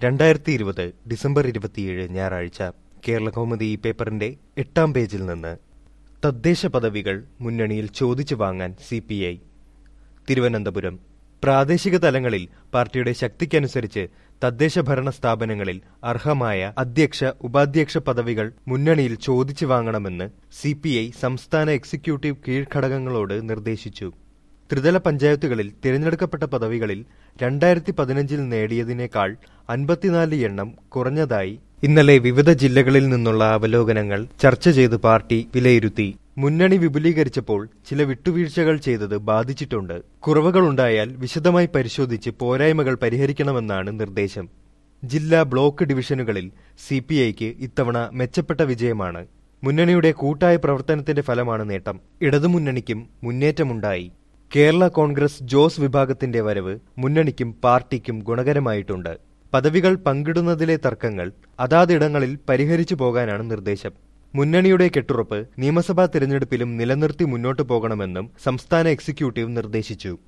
രണ്ടായിരത്തി ഇരുപത് ഡിസംബർ ഇരുപത്തിയേഴ് ഞായറാഴ്ച കേരള കൗമുദി ഈ പേപ്പറിന്റെ എട്ടാം പേജിൽ നിന്ന് തദ്ദേശ പദവികൾ മുന്നണിയിൽ ചോദിച്ചു വാങ്ങാൻ സി പി ഐ തിരുവനന്തപുരം പ്രാദേശിക തലങ്ങളിൽ പാർട്ടിയുടെ ശക്തിക്കനുസരിച്ച് തദ്ദേശ ഭരണ സ്ഥാപനങ്ങളിൽ അർഹമായ അധ്യക്ഷ ഉപാധ്യക്ഷ പദവികൾ മുന്നണിയിൽ ചോദിച്ചു വാങ്ങണമെന്ന് സി പി ഐ സംസ്ഥാന എക്സിക്യൂട്ടീവ് കീഴ്ഘടകങ്ങളോട് നിർദ്ദേശിച്ചു ത്രിതല പഞ്ചായത്തുകളിൽ തിരഞ്ഞെടുക്കപ്പെട്ട പദവികളിൽ രണ്ടായിരത്തി പതിനഞ്ചിൽ നേടിയതിനേക്കാൾ അൻപത്തിനാല് എണ്ണം കുറഞ്ഞതായി ഇന്നലെ വിവിധ ജില്ലകളിൽ നിന്നുള്ള അവലോകനങ്ങൾ ചർച്ച ചെയ്ത് പാർട്ടി വിലയിരുത്തി മുന്നണി വിപുലീകരിച്ചപ്പോൾ ചില വിട്ടുവീഴ്ചകൾ ചെയ്തത് ബാധിച്ചിട്ടുണ്ട് കുറവുകളുണ്ടായാൽ വിശദമായി പരിശോധിച്ച് പോരായ്മകൾ പരിഹരിക്കണമെന്നാണ് നിർദ്ദേശം ജില്ലാ ബ്ലോക്ക് ഡിവിഷനുകളിൽ സി പി ഐക്ക് ഇത്തവണ മെച്ചപ്പെട്ട വിജയമാണ് മുന്നണിയുടെ കൂട്ടായ പ്രവർത്തനത്തിന്റെ ഫലമാണ് നേട്ടം ഇടതുമുന്നണിക്കും മുന്നേറ്റമുണ്ടായി കേരള കോൺഗ്രസ് ജോസ് വിഭാഗത്തിന്റെ വരവ് മുന്നണിക്കും പാർട്ടിക്കും ഗുണകരമായിട്ടുണ്ട് പദവികൾ പങ്കിടുന്നതിലെ തർക്കങ്ങൾ അതാതിടങ്ങളിൽ പരിഹരിച്ചു പോകാനാണ് നിർദ്ദേശം മുന്നണിയുടെ കെട്ടുറപ്പ് നിയമസഭാ തിരഞ്ഞെടുപ്പിലും നിലനിർത്തി മുന്നോട്ടു പോകണമെന്നും സംസ്ഥാന എക്സിക്യൂട്ടീവ് നിർദ്ദേശിച്ചു